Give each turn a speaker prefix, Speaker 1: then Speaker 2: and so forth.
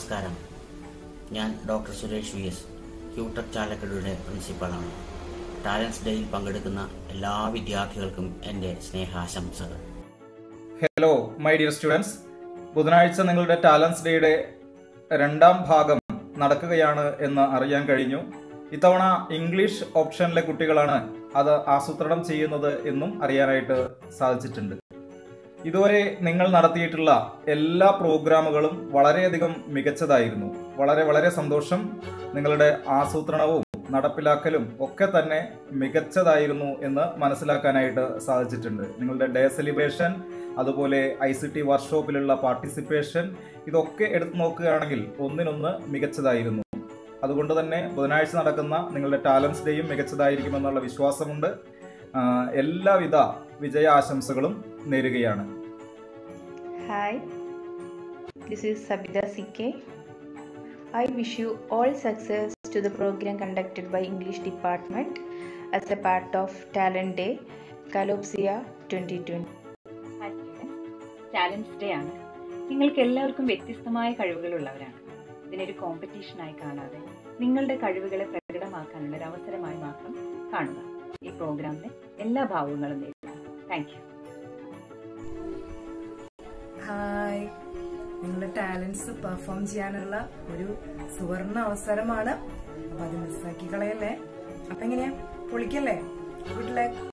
Speaker 1: നമസ്കാരം ഞാൻ doctor Suresh V S Qtech ചാലക്കടയുടെ പ്രിൻസിപ്പളാണ് ടാലൻസ് ഡേയിൽ പങ്കെടുക്കുന്ന എല്ലാ വിദ്യാർത്ഥികൾക്കും എൻ്റെ സ്നേഹാശംസകൾ
Speaker 2: ഹലോ മൈ ഡിയർ സ്റ്റുഡൻസ് ബുധനാഴ്ച നിങ്ങളുടെ ടാലൻസ് ഡേയുടെ രണ്ടാം ഭാഗം നടക്കുകയാണ് എന്ന് അറിയാൻ കഴിഞ്ഞു ഇത്തവണ ഇംഗ്ലീഷ് ഓപ്ഷനിലെ കുട്ടികളാണ് അത് ആസൂത്രണം ചെയ്യുന്നത് എന്നും അറിയാനായിട്ട് സാധിച്ചിട്ടുണ്ട് ഇതുവരെ നിങ്ങൾ നടത്തിയിട്ടുള്ള എല്ലാ പ്രോഗ്രാമുകളും വളരെയധികം മികച്ചതായിരുന്നു വളരെ വളരെ സന്തോഷം നിങ്ങളുടെ ആസൂത്രണവും നടപ്പിലാക്കലും ഒക്കെ തന്നെ മികച്ചതായിരുന്നു എന്ന് മനസ്സിലാക്കാനായിട്ട് സാധിച്ചിട്ടുണ്ട് നിങ്ങളുടെ ഡേ സെലിബ്രേഷൻ അതുപോലെ ഐ സി ടി വർക്ക്ഷോപ്പിലുള്ള പാർട്ടിസിപ്പേഷൻ ഇതൊക്കെ എടുത്തു നോക്കുകയാണെങ്കിൽ ഒന്നിനൊന്ന് മികച്ചതായിരുന്നു അതുകൊണ്ട് തന്നെ ബുധനാഴ്ച നടക്കുന്ന നിങ്ങളുടെ ടാലൻസ് ഡേയും മികച്ചതായിരിക്കുമെന്നുള്ള വിശ്വാസമുണ്ട് ആ, എല്ലാവിധ വിജയാശംസകളും നേരുകയാണ്
Speaker 3: Hi, this is Sabita CK. I wish you all success to the program conducted by English Department as a part of Talent Day, Calopsia 2020.
Speaker 4: Talents day ആണ് നിങ്ങൾക്ക് എല്ലാവർക്കും വ്യത്യസ്തമായ കഴിവുകളുള്ളവരാണ് ഇതിനൊരു കോമ്പറ്റീഷനായി കാണാതെ നിങ്ങളുടെ കഴിവുകളെ പ്രകടമാക്കാനുള്ള ഒരു അവസരമായി മാത്രം കാണുക ഈ പ്രോഗ്രാമിന് എല്ലാ ഭാവങ്ങളും നേരിടുക താങ്ക് യു
Speaker 5: ഹായ് നിങ്ങളുടെ ടാലൻസ് പെർഫോം ചെയ്യാനുള്ള ഒരു സുവർണ അവസരമാണ് അപ്പൊ അത് മിസ്സാക്കി കളയല്ലേ അപ്പൊ എങ്ങനെയാ പൊളിക്കല്ലേ ഗുഡ് ലക്ക്